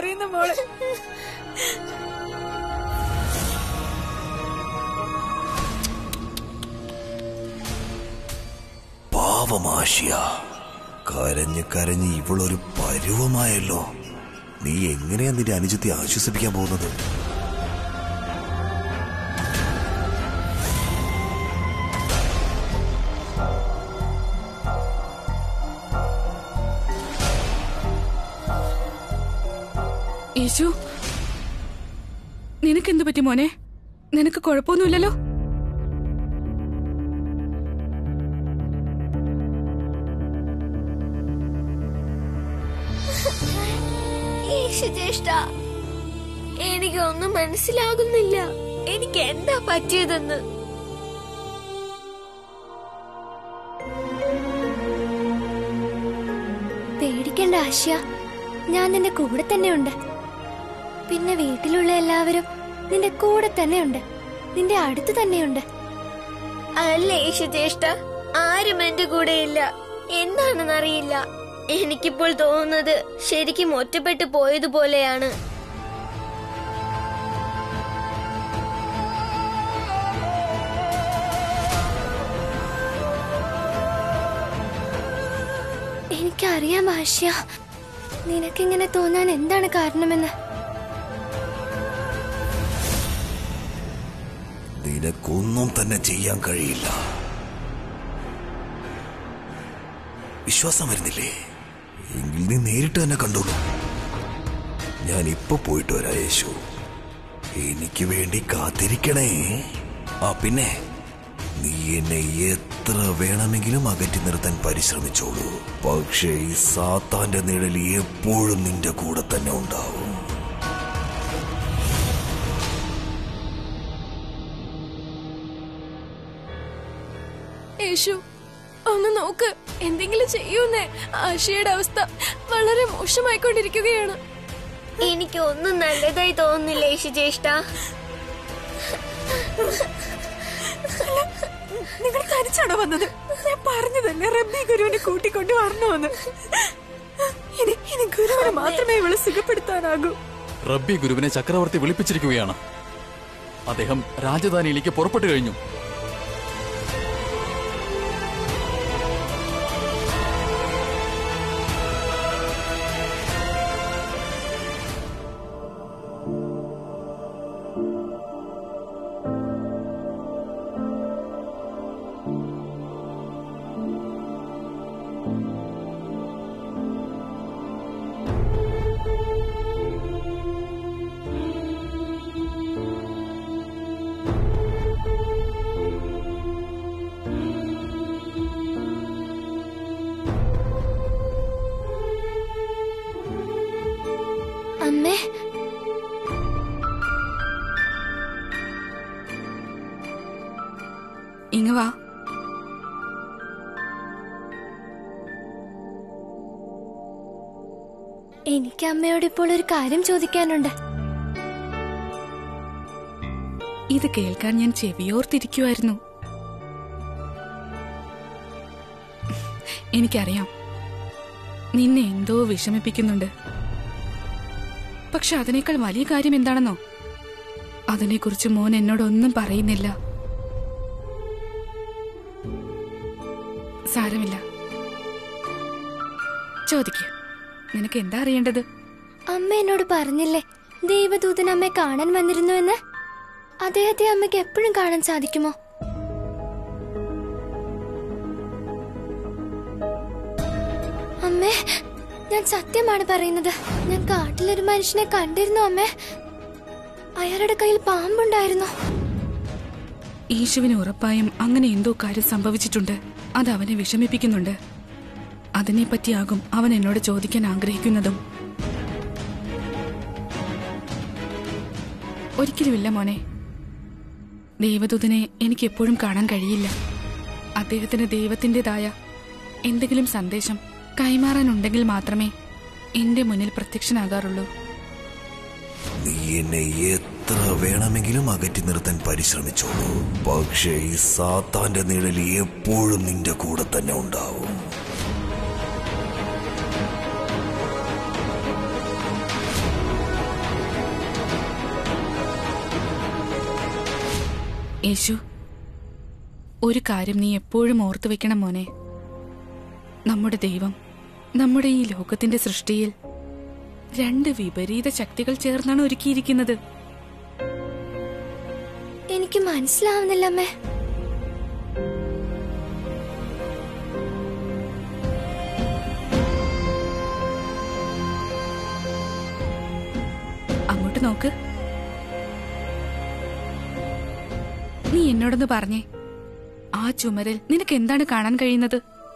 കരയുന്ന മോള് പാവമാഷിയ കരഞ്ഞ് കരഞ്ഞ് ഇവളൊരു പരുവമായല്ലോ നീ എങ്ങനെയാ നിന്റെ അനുജത്തെ ആശ്വസിപ്പിക്കാൻ പോകുന്നത് യേശു നിനക്കെന്തു പറ്റി മോനെ നിനക്ക് കുഴപ്പമൊന്നുമില്ലല്ലോ യേശുജ്യേഷ്ഠ എനിക്കൊന്നും മനസ്സിലാകുന്നില്ല എനിക്ക് എന്താ പറ്റിയതെന്ന് പേടിക്കണ്ട ആശ്യ ഞാൻ നിന്റെ കൂടെ തന്നെയുണ്ട് പിന്നെ വീട്ടിലുള്ള എല്ലാവരും നിന്റെ കൂടെ തന്നെയുണ്ട് നിന്റെ അടുത്ത് തന്നെയുണ്ട് അല്ല യേശുജ്യേഷ്ഠ ആരും എന്റെ കൂടെയില്ല എന്താണെന്നറിയില്ല എനിക്കിപ്പോൾ തോന്നുന്നത് ശരിക്കും ഒറ്റപ്പെട്ടു പോയതുപോലെയാണ് എനിക്കറിയാം ആശ്യ നിനക്കിങ്ങനെ തോന്നാൻ എന്താണ് കാരണമെന്ന് നിനക്കൊന്നും തന്നെ ചെയ്യാൻ കഴിയില്ല വിശ്വാസം വരുന്നില്ലേ എങ്കിൽ നീ നേരിട്ട് തന്നെ കണ്ടോളൂ ഞാൻ ഇപ്പൊ പോയിട്ട് വരാം യേശു എനിക്ക് വേണ്ടി കാത്തിരിക്കണേ ആ പിന്നെ നീ എന്നെ എത്ര വേണമെങ്കിലും അകറ്റി നിർത്താൻ പരിശ്രമിച്ചോളൂ പക്ഷേ ഈ സാത്താന്റെ നിഴൽ എപ്പോഴും നിന്റെ കൂടെ തന്നെ ഉണ്ടാവും യേശു ഒന്ന് നോക്ക് എന്തെങ്കിലും ചെയ്യൂന്നേ ആശയുടെ അവസ്ഥ വളരെ മോശമായിക്കൊണ്ടിരിക്കുകയാണ് എനിക്ക് ഒന്നും നല്ലതായി തോന്നുന്നില്ല യേശുജ്യേഷ്ഠ നിങ്ങൾ തനിച്ചാണോ വന്നത് ഞാൻ പറഞ്ഞതല്ലേ റബ്ബി ഗുരുവിനെ കൂട്ടിക്കൊണ്ട് വരണമെന്ന് ഇനി ഇനി ഗുരുവിനെ മാത്രമേ ഇവളെ സുഖപ്പെടുത്താനാകൂ റബ്ബി ഗുരുവിനെ ചക്രവർത്തി വിളിപ്പിച്ചിരിക്കുകയാണ് അദ്ദേഹം രാജധാനിയിലേക്ക് പുറപ്പെട്ടു കഴിഞ്ഞു അമ്മേ ഇങ്ങ വാ എനിക്ക് അമ്മയോട് ഇപ്പോൾ ഒരു കാര്യം ചോദിക്കാനുണ്ട് ഇത് കേൾക്കാൻ ഞാൻ ചെവിയോർത്തിരിക്കുമായിരുന്നു എനിക്കറിയാം നിന്നെ എന്തോ വിഷമിപ്പിക്കുന്നുണ്ട് പക്ഷെ അതിനേക്കാൾ വലിയ കാര്യം എന്താണെന്നോ അതിനെക്കുറിച്ച് മോൻ എന്നോടൊന്നും പറയുന്നില്ല സാരമില്ല ചോദിക്കൂ നിനക്ക് എന്താ അറിയേണ്ടത് അമ്മ എന്നോട് പറഞ്ഞില്ലേ ദൈവദൂതൻ അമ്മയെ കാണാൻ വന്നിരുന്നു എന്ന് അദ്ദേഹത്തെ അമ്മയ്ക്ക് എപ്പോഴും കാണാൻ സാധിക്കുമോ അമ്മേ ഞാൻ സത്യമാണ് പറയുന്നത് ഞാൻ കാട്ടിലൊരു മനുഷ്യനെ കണ്ടിരുന്നു അമ്മേ അയാളുടെ കയ്യിൽ പാമ്പുണ്ടായിരുന്നു യേശുവിന് ഉറപ്പായും അങ്ങനെ എന്തോ കാര്യം സംഭവിച്ചിട്ടുണ്ട് അത് അവനെ വിഷമിപ്പിക്കുന്നുണ്ട് അതിനെപ്പറ്റിയാകും അവൻ എന്നോട് ചോദിക്കാൻ ആഗ്രഹിക്കുന്നതും ഒരിക്കലുമില്ല മോനെ ദൈവദൂതനെ എനിക്ക് എപ്പോഴും കാണാൻ കഴിയില്ല അദ്ദേഹത്തിന് ദൈവത്തിൻ്റെതായ എന്തെങ്കിലും സന്ദേശം കൈമാറാനുണ്ടെങ്കിൽ മാത്രമേ എന്റെ മുന്നിൽ പ്രത്യക്ഷനാകാറുള്ളൂ നീ എന്നെ എത്ര വേണമെങ്കിലും അകറ്റി നിർത്താൻ പരിശ്രമിച്ചോളൂ പക്ഷേ ഈ സാത്താന്റെ നിഴൽ എപ്പോഴും നിന്റെ കൂടെ തന്നെ ഉണ്ടാവും യേശു ഒരു കാര്യം നീ എപ്പോഴും ഓർത്തു വെക്കണം മോനെ നമ്മുടെ ദൈവം നമ്മുടെ ഈ ലോകത്തിന്റെ സൃഷ്ടിയിൽ രണ്ട് വിപരീത ശക്തികൾ ചേർന്നാണ് ഒരുക്കിയിരിക്കുന്നത് എനിക്ക് മനസ്സിലാവുന്നില്ല അമ്മേ അങ്ങോട്ട് നോക്ക് നീ എന്നോടൊന്ന് പറഞ്ഞേ ആ ചുമരിൽ നിനക്ക് എന്താണ് കാണാൻ കഴിയുന്നത്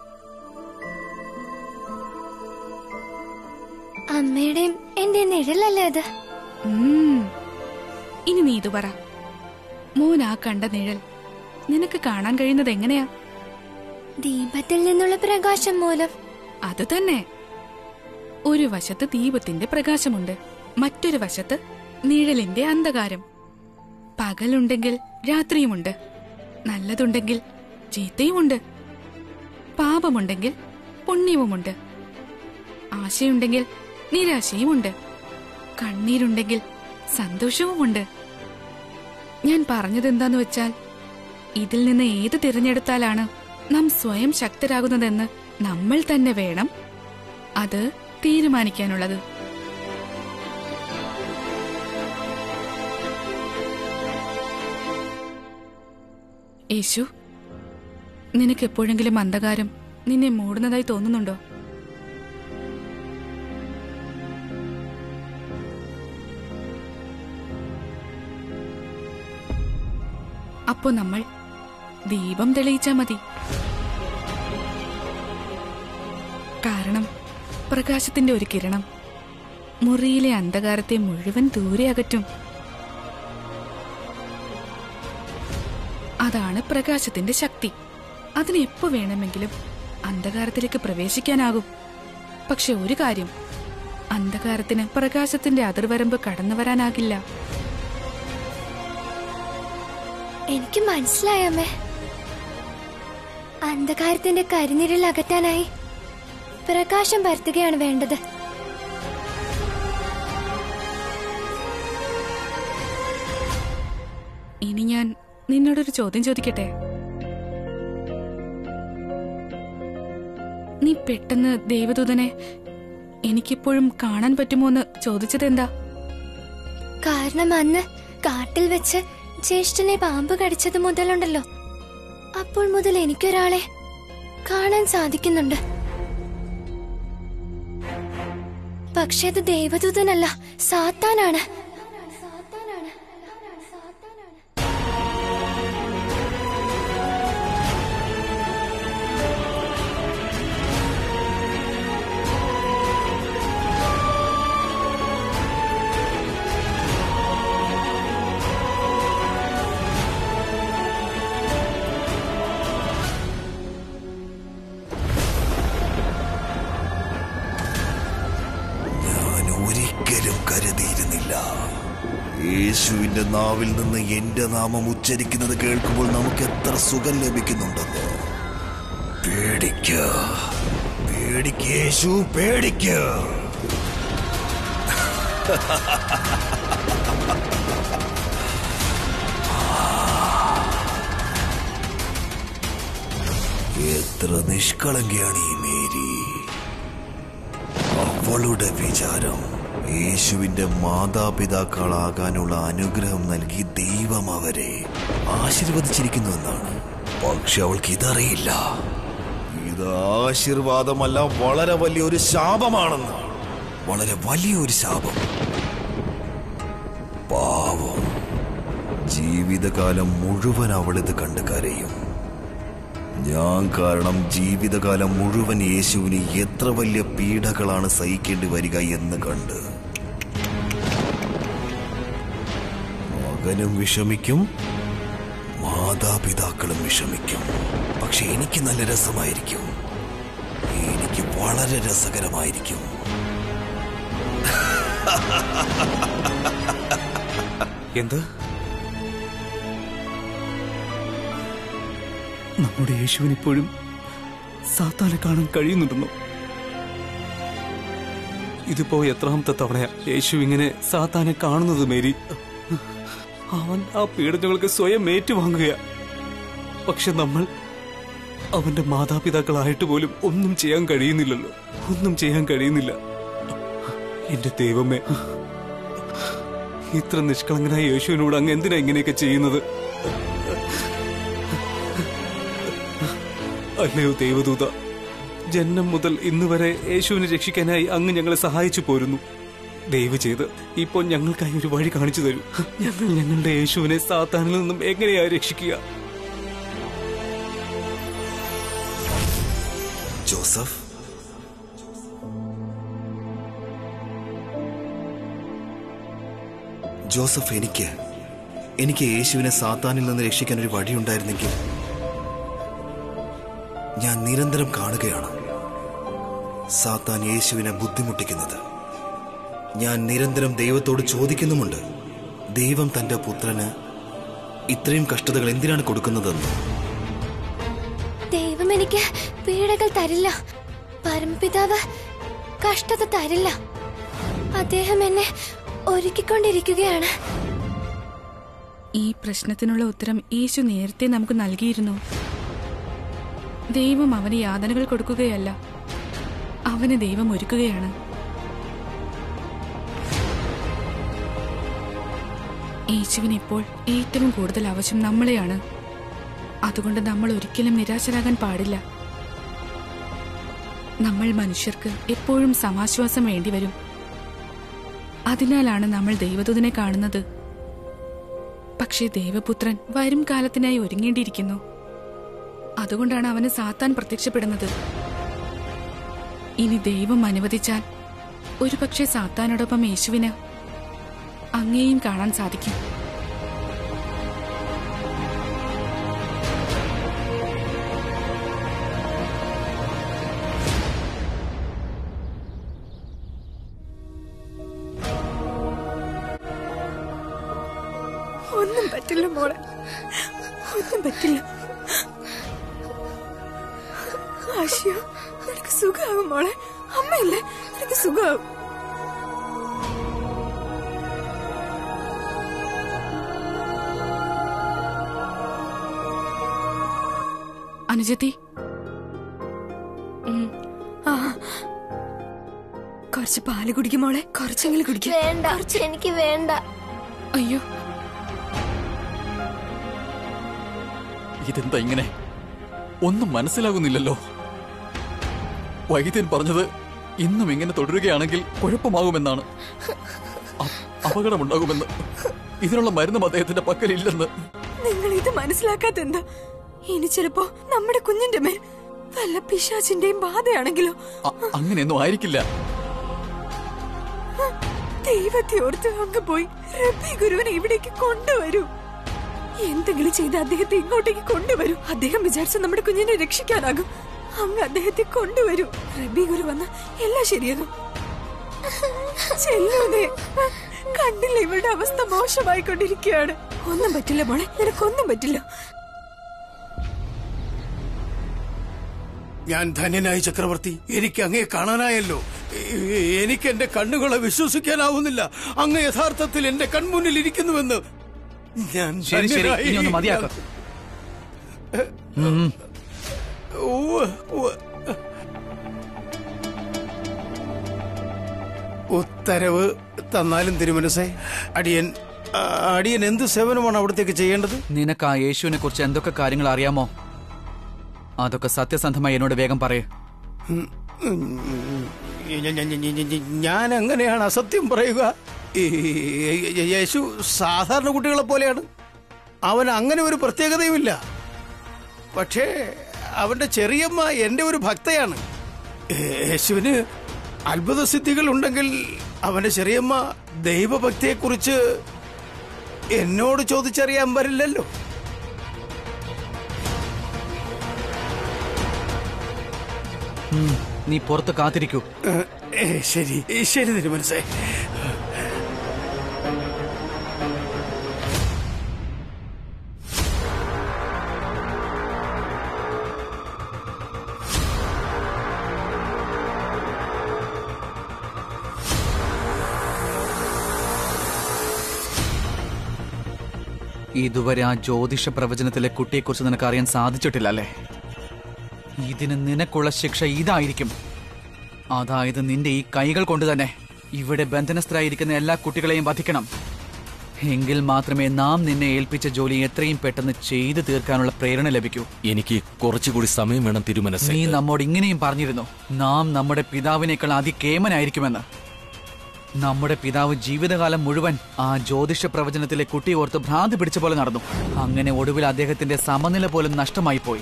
അമ്മയുടെയും എന്റെ നിഴലല്ലേ അത് ഉം. ഇനി നീ ഇത് പറ മോൻ ആ കണ്ട നിഴൽ നിനക്ക് കാണാൻ കഴിയുന്നത് എങ്ങനെയാ ദീപത്തിൽ നിന്നുള്ള പ്രകാശം മൂലം അത് തന്നെ ഒരു വശത്ത് ദീപത്തിന്റെ പ്രകാശമുണ്ട് മറ്റൊരു വശത്ത് നിഴലിന്റെ അന്ധകാരം പകലുണ്ടെങ്കിൽ രാത്രിയുമുണ്ട് നല്ലതുണ്ടെങ്കിൽ ചീത്തയുമുണ്ട് പാപമുണ്ടെങ്കിൽ പുണ്യവുമുണ്ട് ആശയുണ്ടെങ്കിൽ നിരാശയുമുണ്ട് കണ്ണീരുണ്ടെങ്കിൽ സന്തോഷവുമുണ്ട് ഞാൻ പറഞ്ഞതെന്താന്ന് വെച്ചാൽ ഇതിൽ നിന്ന് ഏത് തിരഞ്ഞെടുത്താലാണ് നാം സ്വയം ശക്തരാകുന്നതെന്ന് നമ്മൾ തന്നെ വേണം അത് തീരുമാനിക്കാനുള്ളത് യേശു നിനക്ക് എപ്പോഴെങ്കിലും അന്ധകാരം നിന്നെ മൂടുന്നതായി തോന്നുന്നുണ്ടോ അപ്പോ നമ്മൾ ദീപം തെളിയിച്ചാ മതി കാരണം പ്രകാശത്തിന്റെ ഒരു കിരണം മുറിയിലെ അന്ധകാരത്തെ മുഴുവൻ ദൂരെ അകറ്റും അതാണ് പ്രകാശത്തിന്റെ ശക്തി അതിന് എപ്പോ വേണമെങ്കിലും അന്ധകാരത്തിലേക്ക് പ്രവേശിക്കാനാകും പക്ഷെ ഒരു കാര്യം അന്ധകാരത്തിന് പ്രകാശത്തിന്റെ അതിർവരമ്പ് കടന്നു വരാനാകില്ല എനിക്ക് മനസ്സിലായി അമ്മേ അന്ധകാരത്തിന്റെ കരിനിഴൽ അകറ്റാനായി പ്രകാശം പരത്തുകയാണ് വേണ്ടത് ഇനി ഞാൻ നിന്നോടൊരു ചോദ്യം ചോദിക്കട്ടെ നീ പെട്ടെന്ന് ദേവദൂതനെ എനിക്കിപ്പോഴും കാണാൻ പറ്റുമോ എന്ന് ചോദിച്ചതെന്താ കാരണം അന്ന് കാട്ടിൽ വെച്ച് ജ്യേഷ്ഠനെ പാമ്പ് കടിച്ചത് മുതലുണ്ടല്ലോ അപ്പോൾ മുതൽ എനിക്കൊരാളെ കാണാൻ സാധിക്കുന്നുണ്ട് പക്ഷെ അത് ദേവദൂതനല്ല സാത്താനാണ് ഞാൻ ഒരിക്കലും കരുതിയിരുന്നില്ല യേശുവിന്റെ നാവിൽ നിന്ന് എന്റെ നാമം ഉച്ചരിക്കുന്നത് കേൾക്കുമ്പോൾ നമുക്ക് എത്ര സുഖം ലഭിക്കുന്നുണ്ടെന്ന് പേടിക്ക പേടിക്ക യേശു പേടിക്ക എത്ര നിഷ്കളങ്കയാണ് ഈ മേരി അവളുടെ വിചാരം യേശുവിന്റെ മാതാപിതാക്കളാകാനുള്ള അനുഗ്രഹം നൽകി ദൈവം അവരെ ആശീർവദിച്ചിരിക്കുന്നു എന്നാണ് പക്ഷെ അവൾക്ക് ഇതറിയില്ല ഇത് ആശീർവാദമല്ല വളരെ വലിയൊരു ശാപമാണെന്ന് വളരെ വലിയൊരു ശാപം പാവം ജീവിതകാലം മുഴുവൻ അവളിത് കണ്ട് കരയും ഞാൻ കാരണം ജീവിതകാലം മുഴുവൻ യേശുവിന് എത്ര വലിയ പീഡകളാണ് സഹിക്കേണ്ടി വരിക എന്ന് കണ്ട് മകനും വിഷമിക്കും മാതാപിതാക്കളും വിഷമിക്കും പക്ഷെ എനിക്ക് നല്ല രസമായിരിക്കും എനിക്ക് വളരെ രസകരമായിരിക്കും എന്ത് നമ്മുടെ യേശുവിന് ഇപ്പോഴും സാത്താനെ കാണാൻ കഴിയുന്നുണ്ടെന്നോ ഇതിപ്പോ എത്രാമത്തെ തവണയാ യേശു ഇങ്ങനെ സാത്താനെ കാണുന്നത് മേരി അവൻ ആ പീഡനങ്ങൾക്ക് സ്വയം ഏറ്റുവാങ്ങുകയാ പക്ഷെ നമ്മൾ അവന്റെ മാതാപിതാക്കളായിട്ട് പോലും ഒന്നും ചെയ്യാൻ കഴിയുന്നില്ലല്ലോ ഒന്നും ചെയ്യാൻ കഴിയുന്നില്ല എന്റെ ദൈവമേ ഇത്ര നിഷ്കളങ്കനായ യേശുവിനോട് അങ്ങ് എന്തിനാ ഇങ്ങനെയൊക്കെ ചെയ്യുന്നത് അല്ലയോ ദൈവദൂത ജന്മം മുതൽ ഇന്ന് വരെ യേശുവിനെ രക്ഷിക്കാനായി അങ്ങ് ഞങ്ങളെ സഹായിച്ചു പോരുന്നു ദയവ് ചെയ്ത് ഇപ്പോൾ ഞങ്ങൾക്കായി ഒരു വഴി കാണിച്ചു തരൂ ഞങ്ങൾ ഞങ്ങളുടെ യേശുവിനെ സാത്താനിൽ നിന്നും എങ്ങനെയാ രക്ഷിക്കുക ജോസഫ് ജോസഫ് എനിക്ക് എനിക്ക് യേശുവിനെ സാത്താനിൽ നിന്ന് രക്ഷിക്കാൻ ഒരു വഴിയുണ്ടായിരുന്നെങ്കിൽ ഞാൻ നിരന്തരം കാണുകയാണ് സാത്താൻ യേശുവിനെ ബുദ്ധിമുട്ടിക്കുന്നത് ഞാൻ നിരന്തരം ദൈവത്തോട് ചോദിക്കുന്നുമുണ്ട് ദൈവം തന്റെ പുത്രന് ഇത്രയും കഷ്ടതകൾ എന്തിനാണ് കൊടുക്കുന്നതെന്ന് ദൈവം എനിക്ക് പീഡകൾ തരില്ല പരമപിതാവ് കഷ്ടത തരില്ല അദ്ദേഹം എന്നെ ഒരുക്കിക്കൊണ്ടിരിക്കുകയാണ് ഈ പ്രശ്നത്തിനുള്ള ഉത്തരം യേശു നേരത്തെ നമുക്ക് നൽകിയിരുന്നു ദൈവം അവന് യാതനകൾ കൊടുക്കുകയല്ല അവന് ദൈവം ഒരുക്കുകയാണ് യേശുവിന് ഇപ്പോൾ ഏറ്റവും കൂടുതൽ ആവശ്യം നമ്മളെയാണ് അതുകൊണ്ട് നമ്മൾ ഒരിക്കലും നിരാശരാകാൻ പാടില്ല നമ്മൾ മനുഷ്യർക്ക് എപ്പോഴും സമാശ്വാസം വേണ്ടിവരും അതിനാലാണ് നമ്മൾ ദൈവദൂതനെ കാണുന്നത് പക്ഷേ ദൈവപുത്രൻ വരും കാലത്തിനായി ഒരുങ്ങേണ്ടിയിരിക്കുന്നു അതുകൊണ്ടാണ് അവന് സാത്താൻ പ്രത്യക്ഷപ്പെടുന്നത് ഇനി ദൈവം അനുവദിച്ചാൽ ഒരുപക്ഷെ സാത്താനോടൊപ്പം യേശുവിന് അങ്ങേയും കാണാൻ സാധിക്കും ഒന്നും പറ്റില്ല മോളെ ഒന്നും പറ്റില്ല ആശയോ നിനക്ക് സുഖാവും മോളെ അമ്മയില്ലേ നിനക്ക് സുഖാവും അനുജത്തി ആ കുറച്ച് പാല് കുടിക്കും മോളെ കുറച്ചെങ്കിലും കുടിക്കും വേണ്ട എനിക്ക് വേണ്ട അയ്യോ ഇതെന്താ ഇങ്ങനെ ഒന്നും മനസ്സിലാകുന്നില്ലല്ലോ വൈദ്യൻ പറഞ്ഞത് ഇന്നും ഇങ്ങനെ തുടരുകയാണെങ്കിൽ കുഴപ്പമാകുമെന്നാണ് അ- അപകടമുണ്ടാകുമെന്ന് ഇതിനുള്ള മരുന്നും അദ്ദേഹത്തിന്റെ പക്കലില്ലെന്ന് നിങ്ങൾ ഇത് മനസ്സിലാക്കാത്ത എന്താ ഇനി ചിലപ്പോ നമ്മുടെ കുഞ്ഞിന്റെ മേൽ വല്ല പിശാചിന്റെയും ബാധയാണെങ്കിലോ അ- അങ്ങനെയൊന്നും ആയിരിക്കില്ല ദൈവത്തെ ഓർത്ത് അങ്ങ് പോയി റബ്ബി ഗുരുവിനെ ഇവിടേക്ക് കൊണ്ടുവരൂ എന്തെങ്കിലും ചെയ്ത് അദ്ദേഹത്തെ ഇങ്ങോട്ടേക്ക് കൊണ്ടുവരൂ അദ്ദേഹം വിചാരിച്ച നമ്മുടെ കുഞ്ഞിനെ രക്ഷിക്കാനാകും അങ്ങ് അദ്ദേഹത്തെ കൊണ്ടുവരൂ റബ്ബി ഗുരു വന്ന എല്ലാം ശരിയാകും ചെല്ലൂതേ കണ്ടില്ല ഇവരുടെ അവസ്ഥ മോശമായിക്കൊണ്ടിരിക്കുകയാണ് ഒന്നും പറ്റില്ല മോളെ നിനക്കൊന്നും പറ്റില്ല ഞാൻ ധന്യനായ ചക്രവർത്തി എനിക്ക് അങ്ങേ കാണാനായല്ലോ എ- എനിക്ക് എന്റെ കണ്ണുകളെ വിശ്വസിക്കാനാവുന്നില്ല അങ്ങ് യഥാർത്ഥത്തിൽ എന്റെ കൺമുന്നിൽ ഇരിക്കുന്നുവെന്ന് ഞാൻ ശരി ശരി ധന്യനായി. ഇനി ഒന്ന് മതിയാക്ക ഉവ്വ്, ഉവ്വ്. ഉത്തരവ് തന്നാലും തിരുമനസേ അടിയൻ ആ, അടിയൻ എന്ത് സേവനമാണ് അവിടത്തേക്ക് ചെയ്യേണ്ടത് നിനക്ക് ആ യേശുവിനെ കുറിച്ച് എന്തൊക്കെ കാര്യങ്ങൾ അറിയാമോ അതൊക്കെ സത്യസന്ധമായി എന്നോട് വേഗം പറയേ ഞ- ഞ- ഞ- ഞ- ഞ- ഞാൻ എങ്ങനെയാണ് അസത്യം പറയുക ഈ യേശു സാധാരണ കുട്ടികളെ പോലെയാണ് അവൻ അങ്ങനെ ഒരു പ്രത്യേകതയുമില്ല പക്ഷേ അവന്റെ ചെറിയമ്മ എന്റെ ഒരു ഭക്തയാണ് യേശുവിന് അത്ഭുത സിദ്ധികൾ ഉണ്ടെങ്കിൽ അവന്റെ ചെറിയമ്മ ദൈവഭക്തിയെക്കുറിച്ച് എന്നോട് ചോദിച്ചറിയാൻ വരില്ലല്ലോ നീ പുറത്ത് കാത്തിരിക്കൂ ഏ, ശരി ശരി തിരുമനസേ ഇതുവരെ ആ ജ്യോതിഷ പ്രവചനത്തിലെ കുട്ടിയെക്കുറിച്ച് നിനക്ക് അറിയാൻ സാധിച്ചിട്ടില്ല അല്ലേ ഇതിന് നിനക്കുള്ള ശിക്ഷ ഇതായിരിക്കും അതായത് നിന്റെ ഈ കൈകൾ കൊണ്ട് തന്നെ ഇവിടെ ബന്ധനസ്ഥരായിരിക്കുന്ന എല്ലാ കുട്ടികളെയും വധിക്കണം എങ്കിൽ മാത്രമേ നാം നിന്നെ ഏൽപ്പിച്ച ജോലി എത്രയും പെട്ടെന്ന് ചെയ്തു തീർക്കാനുള്ള പ്രേരണ ലഭിക്കൂ എനിക്ക് കുറച്ചുകൂടി സമയം വേണം തിരുമനസ് നീ നമ്മോട് ഇങ്ങനെയും പറഞ്ഞിരുന്നു നാം നമ്മുടെ പിതാവിനേക്കാൾ അതികേമനായിരിക്കുമെന്ന് നമ്മുടെ പിതാവ് ജീവിതകാലം മുഴുവൻ ആ ജ്യോതിഷ പ്രവചനത്തിലെ കുട്ടി ഓർത്ത് ഭ്രാന്ത് പിടിച്ച പോലെ നടന്നു അങ്ങനെ ഒടുവിൽ അദ്ദേഹത്തിന്റെ സമനില പോലും നഷ്ടമായി പോയി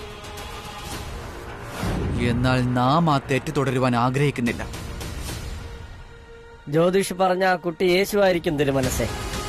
എന്നാൽ നാം ആ തെറ്റ് തുടരുവാൻ ആഗ്രഹിക്കുന്നില്ല ജ്യോതിഷ് പറഞ്ഞ ആ കുട്ടി യേശുവായിരിക്കും തിരുമനസേ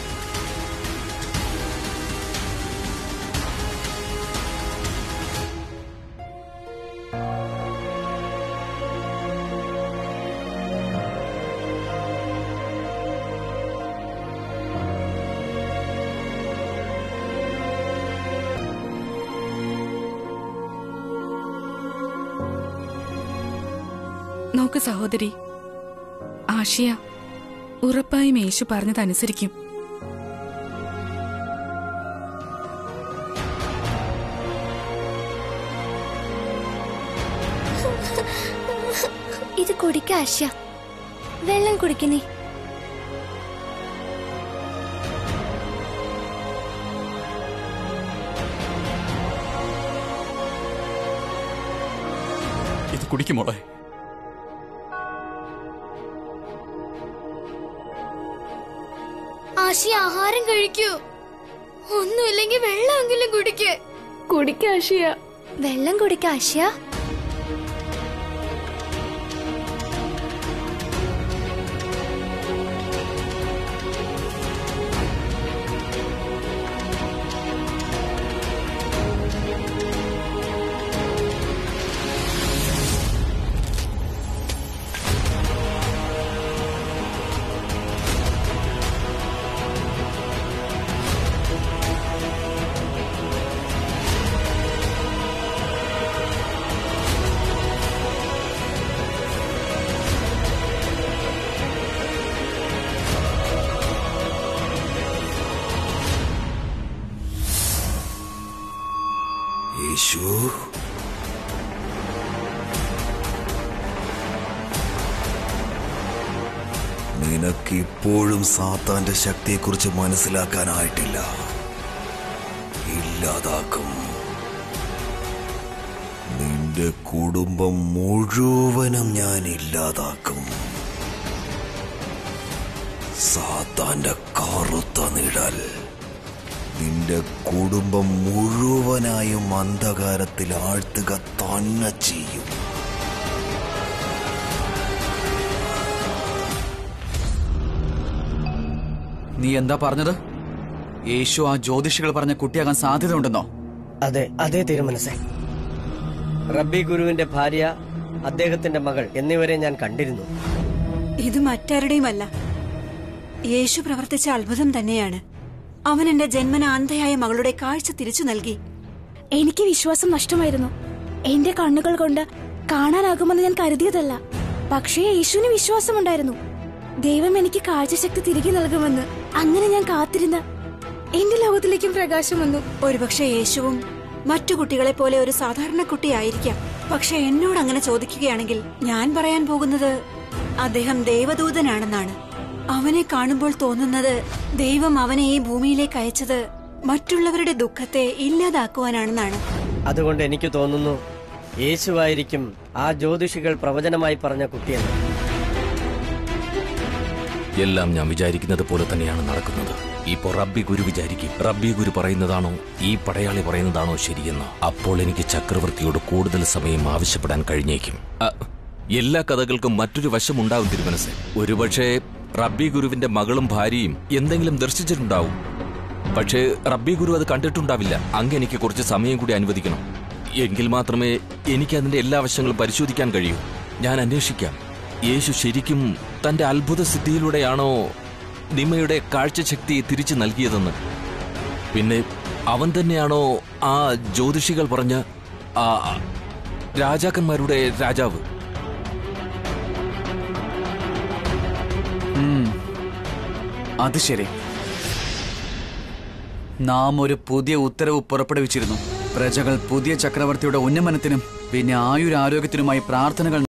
നോക്ക് സഹോദരി ആഷിയ ഉറപ്പായും യേശു പറഞ്ഞതനുസരിക്കും ഇത് കുടിക്ക ആശ വെള്ളം കുടിക്കുന്നേ ഇത് കുടിക്കുമോളെ ആശി ആഹാരം കഴിക്കൂ ഒന്നുമില്ലെങ്കിൽ വെള്ളമെങ്കിലും കുടിക്ക് കുടിക്കാശിയ വെള്ളം കുടിക്ക ആശയ യേശു നിനക്ക് ഇപ്പോഴും സാത്താന്റെ ശക്തിയെക്കുറിച്ച് മനസ്സിലാക്കാനായിട്ടില്ല ഇല്ലാതാക്കും നിന്റെ കുടുംബം മുഴുവനും ഞാൻ ഇല്ലാതാക്കും സാത്താന്റെ കറുത്ത നിഴൽ നിന്റെ കുടുംബം മുഴുവനായും അന്ധകാരത്തിൽ ആഴ്ത്തുക തന്നെ ചെയ്യും നീ എന്താ പറഞ്ഞത് യേശു ആ ജ്യോതിഷികൾ പറഞ്ഞ കുട്ടിയാകാൻ സാധ്യതയുണ്ടെന്നോ അതെ അതെ തിരുമനസേ റബ്ബി ഗുരുവിന്റെ ഭാര്യ അദ്ദേഹത്തിന്റെ മകൾ എന്നിവരെ ഞാൻ കണ്ടിരുന്നു ഇത് മറ്റാരുടെയുമല്ല യേശു പ്രവർത്തിച്ച അത്ഭുതം തന്നെയാണ് അവൻ എന്റെ ജന്മന അന്ധയായ മകളുടെ കാഴ്ച തിരിച്ചു നൽകി എനിക്ക് വിശ്വാസം നഷ്ടമായിരുന്നു എന്റെ കണ്ണുകൾ കൊണ്ട് കാണാനാകുമെന്ന് ഞാൻ കരുതിയതല്ല പക്ഷേ യേശുവിന് വിശ്വാസമുണ്ടായിരുന്നു ദൈവം എനിക്ക് കാഴ്ചശക്തി തിരികെ നൽകുമെന്ന് അങ്ങനെ ഞാൻ കാത്തിരുന്ന എന്റെ ലോകത്തിലേക്കും പ്രകാശം വന്നു ഒരുപക്ഷെ യേശുവും മറ്റു കുട്ടികളെ പോലെ ഒരു സാധാരണ കുട്ടിയായിരിക്കാം പക്ഷെ എന്നോട് അങ്ങനെ ചോദിക്കുകയാണെങ്കിൽ ഞാൻ പറയാൻ പോകുന്നത് അദ്ദേഹം ദേവദൂതനാണെന്നാണ് അവനെ കാണുമ്പോൾ തോന്നുന്നത് ദൈവം അവനെ ഈ ഭൂമിയിലേക്ക് അയച്ചത് മറ്റുള്ളവരുടെ ദുഃഖത്തെ ഇല്ലാതാക്കുവാനാണെന്നാണ് അതുകൊണ്ട് എനിക്ക് തോന്നുന്നു യേശുവായിരിക്കും ആ ജ്യോതിഷികൾ പ്രവചനമായി പറഞ്ഞ കുട്ടിയെന്ന് എല്ലാം ഞാൻ വിചാരിക്കുന്നത് പോലെ തന്നെയാണ് നടക്കുന്നത് ഇപ്പോ റബ്ബി ഗുരു വിചാരിക്കും റബ്ബി ഗുരു പറയുന്നതാണോ ഈ പടയാളി പറയുന്നതാണോ ശരിയെന്ന് അപ്പോൾ എനിക്ക് ചക്രവർത്തിയോട് കൂടുതൽ സമയം ആവശ്യപ്പെടാൻ കഴിഞ്ഞേക്കും അ, എല്ലാ കഥകൾക്കും മറ്റൊരു വശമുണ്ടാകും തിരുമനസ് ഒരുപക്ഷെ റബ്ബി ഗുരുവിന്റെ മകളും ഭാര്യയും എന്തെങ്കിലും ദർശിച്ചിട്ടുണ്ടാവും പക്ഷേ റബ്ബി ഗുരു അത് കണ്ടിട്ടുണ്ടാവില്ല അങ്ങ് എനിക്ക് കുറച്ച് സമയം കൂടി അനുവദിക്കണം എങ്കിൽ മാത്രമേ എനിക്ക് അതിന്റെ എല്ലാ വശങ്ങളും പരിശോധിക്കാൻ കഴിയൂ ഞാൻ അന്വേഷിക്കാം യേശു ശരിക്കും തന്റെ അത്ഭുത സിദ്ധിയിലൂടെയാണോ നിമയുടെ കാഴ്ചശക്തി തിരിച്ചു നൽകിയതെന്ന് പിന്നെ അവൻ തന്നെയാണോ ആ ജ്യോതിഷികൾ പറഞ്ഞ ആ രാജാക്കന്മാരുടെ രാജാവ് ഉം, അത് ശരി നാം ഒരു പുതിയ ഉത്തരവ് പുറപ്പെടുവിച്ചിരുന്നു പ്രജകൾ പുതിയ ചക്രവർത്തിയുടെ ഉന്നമനത്തിനും പിന്നെ ആയുരാരോഗ്യത്തിനുമായി പ്രാർത്ഥനകൾ